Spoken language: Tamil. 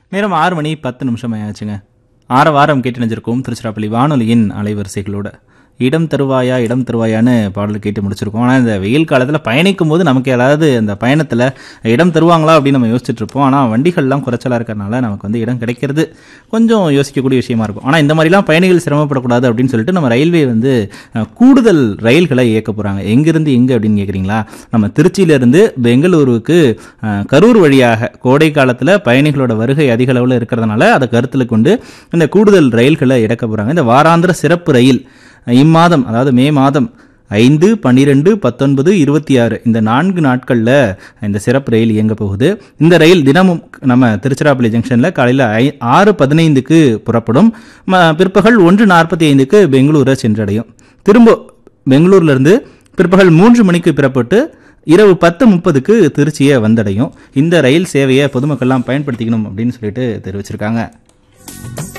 நேரம் ஆறு மணி பத்து நிமிஷம் ஆயாச்சுங்க ஆற வாரம் கேட்டு நினைஞ்சிருக்கோம் திருச்சிராப்பள்ளி வானொலியின் அலைவரிசைகளோட இடம் தருவாயா இடம் தருவாயான்னு பாடல் கேட்டு முடிச்சிருக்கோம் ஆனால் இந்த வெயில் காலத்தில் பயணிக்கும் போது நமக்கு ஏதாவது அந்த பயணத்தில் இடம் தருவாங்களா அப்படின்னு நம்ம யோசிச்சுட்டு இருப்போம் ஆனால் வண்டிகள்லாம் குறைச்சலாக இருக்கிறனால நமக்கு வந்து இடம் கிடைக்கிறது கொஞ்சம் யோசிக்கக்கூடிய விஷயமா இருக்கும் ஆனால் இந்த மாதிரிலாம் பயணிகள் சிரமப்படக்கூடாது அப்படின்னு சொல்லிட்டு நம்ம ரயில்வே வந்து அஹ், கூடுதல் ரயில்களை இயக்க போகிறாங்க எங்கேருந்து எங்கே அப்படின்னு கேட்குறீங்களா நம்ம திருச்சியிலேருந்து பெங்களூருக்கு அஹ், கரூர் வழியாக கோடை காலத்தில் பயணிகளோட வருகை அதிக அளவில் இருக்கிறதுனால அதை கருத்தில் கொண்டு இந்த கூடுதல் ரயில்களை இறக்க போகிறாங்க இந்த வாராந்திர சிறப்பு ரயில் அஹ், இம்மாதம் அதாவது மே மாதம் ஐந்து பன்னிரெண்டு பத்தொன்பது இருபத்தி ஆறு இந்த நான்கு நாட்களில் இந்த சிறப்பு ரயில் இயங்க போகுது இந்த ரயில் தினமும் நம்ம திருச்சிராப்பள்ளி ஜங்ஷனில் காலையில் ஐ ஆறு பதினைந்துக்கு புறப்படும் ம- பிற்பகல் ஒன்று நாற்பத்தி ஐந்துக்கு பெங்களூரை சென்றடையும் திரும்ப பெங்களூர்லேருந்து பிற்பகல் மூன்று மணிக்கு புறப்பட்டு இரவு பத்து முப்பதுக்கு திருச்சியை வந்தடையும் இந்த ரயில் சேவையை பொதுமக்கள்லாம் பயன்படுத்திக்கணும் அப்படின்னு சொல்லிட்டு தெரிவிச்சிருக்காங்க